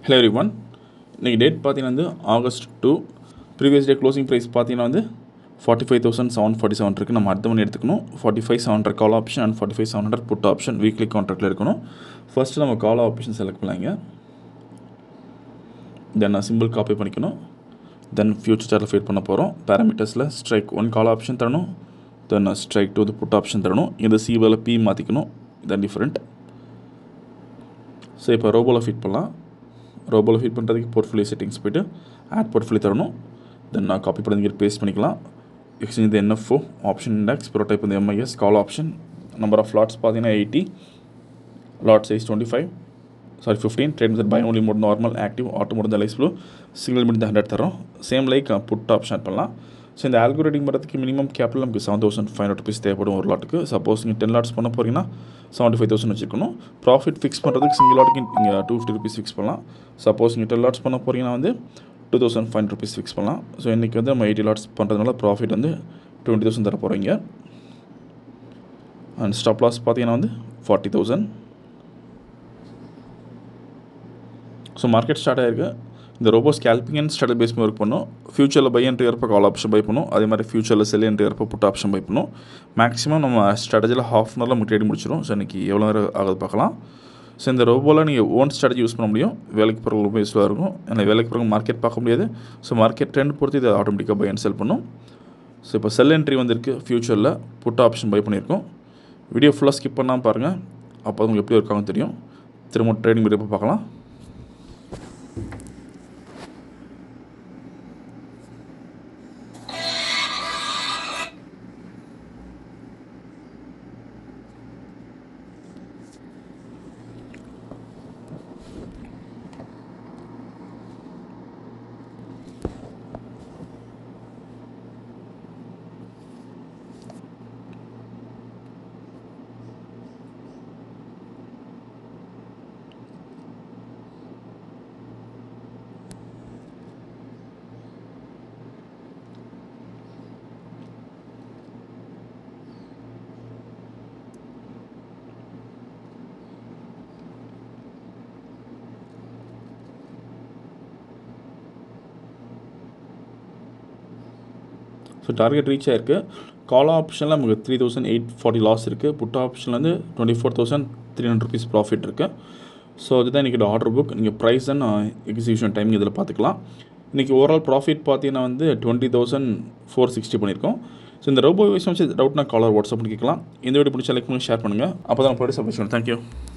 hello everyone இன்றைக்கி date பார்த்தீங்கன்னா வந்து August two previous day closing price பார்த்தீங்கன்னா வந்து forty five thousand seven forty seven இருக்குது நம்ம அடுத்த மணி எடுத்துக்கணும் forty five seven hundred call option and forty five seven hundred put option weekly கான்ட்ராக்டில் எடுக்கணும் ஃபஸ்ட்டு நம்ம கால் ஆப்ஷன் செலக்ட் பண்ணலாங்க தென் சிம்பிள் காப்பி பண்ணிக்கணும் தென் ஃபியூச்சர் சார்ட்டில் ஃபீட் பண்ண போகிறோம் பேராமீட்டர்ஸில் ஸ்ட்ரைக் ஒன் கால் ஆப்ஷன் தரணும் தென் ஸ்ட்ரைக் டூ து புட் ஆப்ஷன் தரணும் இந்த சிவில் பி மாற்றிக்கணும் இதான் டிஃப்ரெண்ட் ஸோ இப்போ ரோபோவில் ஃபிட் பண்ணலாம் ரோபோவில் ஃபிட் பண்ணுறதுக்கு போர்ட்ஃபோலியோ செட்டிங்ஸ் போய்ட்டு ஆட் போர்ட்ஃபோலியோ தரணும் தென் நான் காப்பி பண்ணி பேஸ்ட் பண்ணிக்கலாம் எக்ஸ்சேஞ்ச் இந்த என்எஃப்ஓ ஆப்ஷன் இண்டெக்ஸ் ப்ரோடைப் இந்த M I S call option number of lots பார்த்தீங்கன்னா eighty lot size twenty five sorry fifteen trade method buy only mode normal active auto mode lies blue single mid hundred தரோம் same like put option add பண்ணலாம் so இந்த ஆல்கோரேட்டிங் பண்ணுறதுக்கு minimum capital நமக்கு seven thousand five hundred rupees தேவைப்படும் ஒரு லாட்டுக்கு suppose நீங்கள் டென் லாட்ஸ் பண்ண போகிறீங்கன்னா செவன்ட்டி ஃபைவ் தௌசண்ட் வச்சுருக்கணும் ப்ராஃபிட் ஃபிக்ஸ் பண்ணுறதுக்கு சிங்கிள் லாட்டுக்கு இங்கே டூ ஃபிஃப்டி ருபீஸ் ஃபிக்ஸ் பண்ணலாம் சப்போஸ் நீங்கள் டென் லாட்ஸ் பண்ண போகிறீங்கன்னா வந்து two thousand five hundred rupees fix பண்ணலாம் ஸோ இன்றைக்கி வந்து நம்ம எயிட்டி லாட்ஸ் பண்ணுறதுனால ப்ராஃபிட் வந்து டுவெண்ட்டி தௌசண்ட் தர போகிறீங்க அண்ட் ஸ்டாப் லாஸ் பார்த்தீங்கன்னா வந்து forty thousand so market start ஆயிருக்கு இந்த robo scalping and start base work பண்ணும் ஃபியூச்சரில் பை என்ட்ரி இருப்ப கால் ஆப்ஷன் பை பண்ணும் அதே மாதிரி ஃபியூச்சரில் செல் என்ட்ரி இருப்ப புட் ஆப்ஷன் பை பண்ணும் மேக்ஸிமம் நம்ம ஸ்ட்ராட்டஜியில் ஹாஃப் அன் ஹவரில் நம்ம ட்ரேட் முடிச்சிடும் ஸோ இன்றைக்கி எவ்வளோ நேரம் ஆகுது பார்க்கலாம் ஸோ இந்த ரோபோவில் நீங்கள் ஓன் ஸ்ட்ராட்டஜி யூஸ் பண்ண முடியும் வேலைக்கு பிறகு ரொம்ப யூஸ்ஃபுல்லாக இருக்கும் ஏன்னா வேலைக்கு பிறகு மார்க்கெட் பார்க்க முடியாது ஸோ மார்க்கெட் ட்ரெண்ட் பொறுத்து இதை ஆட்டோமேட்டிக்காக பை அண்ட் செல் பண்ணும் ஸோ இப்போ செல் என்ட்ரி வந்திருக்கு ஃபியூச்சரில் புட் ஆப்ஷன் பை பண்ணியிருக்கோம் வீடியோ ஃபுல்லாக ஸ்கிப் பண்ணாமல் பாருங்கள் அப்போ உங்களுக்கு எப்படி இருக்காங்கன்னு தெரியும் திரும்ப ட்ரேடிங் வீடியோ பார்க்கலாம் ஸோ டார்கெட் ரீச் ஆயிருக்கு கால் ஆப்ஷனில் நமக்கு three thousand eight forty loss இருக்குது புட் ஆப்ஷனில் வந்து twenty four thousand three hundred rupees profit இருக்குது ஸோ அதுதான் இன்றைக்கி ஆர்டர் புக் நீங்கள் ப்ரைஸ் அண்ட் எக்ஸிக்யூஷன் டைமிங் இதில் பார்த்துக்கலாம் இன்றைக்கி ஓவரால் ப்ராஃபிட் பார்த்தீங்கன்னா வந்து டுவெண்ட்டி தௌசண்ட் ஃபோர் சிக்ஸ்டி பண்ணியிருக்கோம் ஸோ இந்த ரோபோ விஷயம் டவுட்னா காலர் வாட்ஸ்அப் பண்ணி கேட்கலாம் இந்த வீடியோ பிடிச்ச லைக் பண்ணி ஷேர் பண்ணுங்கள் அப்போ தான் ப்ரொடியூஸ் அப்போ தேங்க்யூ